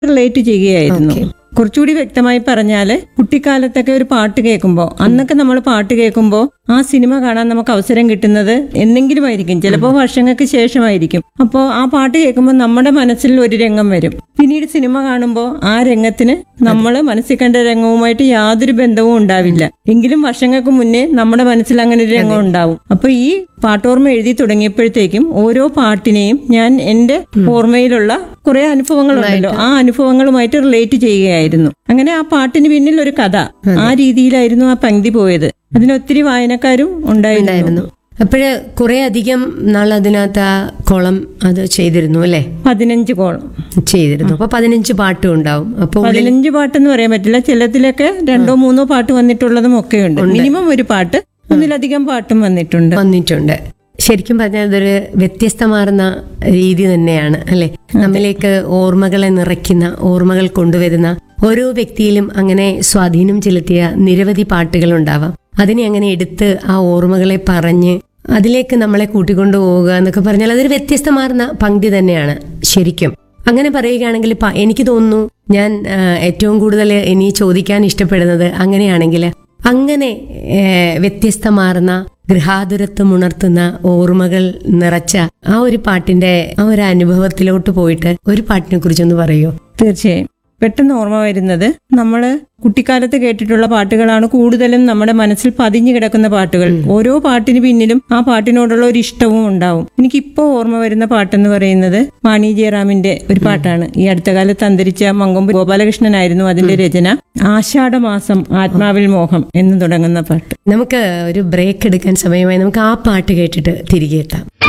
Relate ചെയ്യുകയായിരുന്നു Okay. കുറച്ചുകൂടി വ്യക്തമായി പറഞ്ഞാല് കുട്ടിക്കാലത്തൊക്കെ ഒരു പാട്ട് കേൾക്കുമ്പോൾ അന്നൊക്കെ നമ്മൾ പാട്ട് കേൾക്കുമ്പോൾ ആ സിനിമ കാണാൻ നമുക്ക് അവസരം കിട്ടുന്നത് എന്തെങ്കിലും ആയിരിക്കും ചിലപ്പോൾ വർഷങ്ങൾക്ക് ശേഷമായിരിക്കും അപ്പോൾ ആ പാട്ട് കേൾക്കുമ്പോൾ നമ്മുടെ മനസ്സിൽ ഒരു രംഗം വരും പിന്നീട് സിനിമ കാണുമ്പോൾ ആ രംഗത്തിന് നമ്മൾ മനസ്സിൽ കണ്ട രംഗവുമായിട്ട് യാതൊരു ബന്ധവും ഉണ്ടാവില്ല എങ്കിലും വർഷങ്ങൾക്ക് മുന്നേ നമ്മുടെ മനസ്സിൽ അങ്ങനെ ഒരു രംഗം ഉണ്ടാവും അപ്പൊ ഈ പാട്ടോർമ്മ എഴുതി തുടങ്ങിയപ്പോഴത്തേക്കും ഓരോ പാട്ടിനെയും ഞാൻ എന്റെ ഓർമ്മയിലുള്ള കുറെ അനുഭവങ്ങളുണ്ടല്ലോ ആ അനുഭവങ്ങളുമായിട്ട് റിലേറ്റ് ചെയ്യുകയായിരുന്നു അങ്ങനെ ആ പാട്ടിന് പിന്നിൽ ഒരു കഥ ആ രീതിയിലായിരുന്നു ആ പങ്ക്തി പോയത് അതിന് ഒത്തിരി വായനക്കാരും ഉണ്ടായിരുന്നു ഉണ്ടായിരുന്നു അപ്പോഴ് കുറെ അധികം നാൾ അതിനകത്ത് ആ കോളം അത് ചെയ്തിരുന്നു അല്ലേ പതിനഞ്ച് കോളം ചെയ്തിരുന്നു അപ്പൊ പതിനഞ്ച് പാട്ടും ഉണ്ടാവും അപ്പൊ പതിനഞ്ച് പാട്ടെന്ന് പറയാൻ പറ്റില്ല ചിലത്തിലൊക്കെ രണ്ടോ മൂന്നോ പാട്ട് വന്നിട്ടുള്ളതും ഒക്കെ ഉണ്ട് മിനിമം ഒരു പാട്ട് ഒന്നിലധികം പാട്ടും വന്നിട്ടുണ്ട് വന്നിട്ടുണ്ട് ശരിക്കും പറഞ്ഞാൽ ഇതൊരു വ്യത്യസ്തമാർന്ന രീതി തന്നെയാണ് അല്ലെ നമ്മിലേക്ക് ഓർമ്മകളെ നിറയ്ക്കുന്ന ഓർമ്മകൾ കൊണ്ടുവരുന്ന ഓരോ വ്യക്തിയിലും അങ്ങനെ സ്വാധീനം ചെലുത്തിയ നിരവധി പാട്ടുകൾ ഉണ്ടാവാം അതിനെ അങ്ങനെ എടുത്ത് ആ ഓർമ്മകളെ പറഞ്ഞ് അതിലേക്ക് നമ്മളെ കൂട്ടിക്കൊണ്ടു പോവുക എന്നൊക്കെ പറഞ്ഞാൽ അതൊരു വ്യത്യസ്തമാർന്ന പങ്ക്തി തന്നെയാണ് ശരിക്കും അങ്ങനെ പറയുകയാണെങ്കിൽ പ- എനിക്ക് തോന്നുന്നു ഞാൻ ആ, ഏറ്റവും കൂടുതൽ ഇനി ചോദിക്കാൻ ഇഷ്ടപ്പെടുന്നത് അങ്ങനെയാണെങ്കിൽ അങ്ങനെ ഏ, വ്യത്യസ്തമാർന്ന ഗൃഹാതുരത്വം ഉണർത്തുന്ന ഓർമ്മകൾ നിറച്ച ആ ഒരു പാട്ടിന്റെ ആ ഒരു അനുഭവത്തിലോട്ട് പോയിട്ട് ഒരു പാട്ടിനെ കുറിച്ചൊന്ന് പറയോ തീർച്ചയായും പെട്ടെന്ന് ഓർമ്മ വരുന്നത് നമ്മൾ കുട്ടിക്കാലത്ത് കേട്ടിട്ടുള്ള പാട്ടുകളാണ് കൂടുതലും നമ്മുടെ മനസ്സിൽ പതിഞ്ഞു കിടക്കുന്ന പാട്ടുകൾ ഓരോ പാട്ടിന് പിന്നിലും ആ പാട്ടിനോടുള്ള ഒരു ഇഷ്ടവും ഉണ്ടാവും എനിക്കിപ്പോ ഓർമ്മ വരുന്ന പാട്ടെന്ന് പറയുന്നത് വാണി ജയറാമിന്റെ ഒരു പാട്ടാണ് ഈ അടുത്ത കാലത്ത് അന്തരിച്ച മങ്കൊമ്പ് ഗോപാലകൃഷ്ണനായിരുന്നു അതിന്റെ രചന ആഷാഢമാസം ആത്മാവിൽ മോഹം എന്ന് തുടങ്ങുന്ന പാട്ട് നമുക്ക് ഒരു ബ്രേക്ക് എടുക്കാൻ സമയമായി നമുക്ക് ആ പാട്ട് കേട്ടിട്ട് തിരികെ എത്താം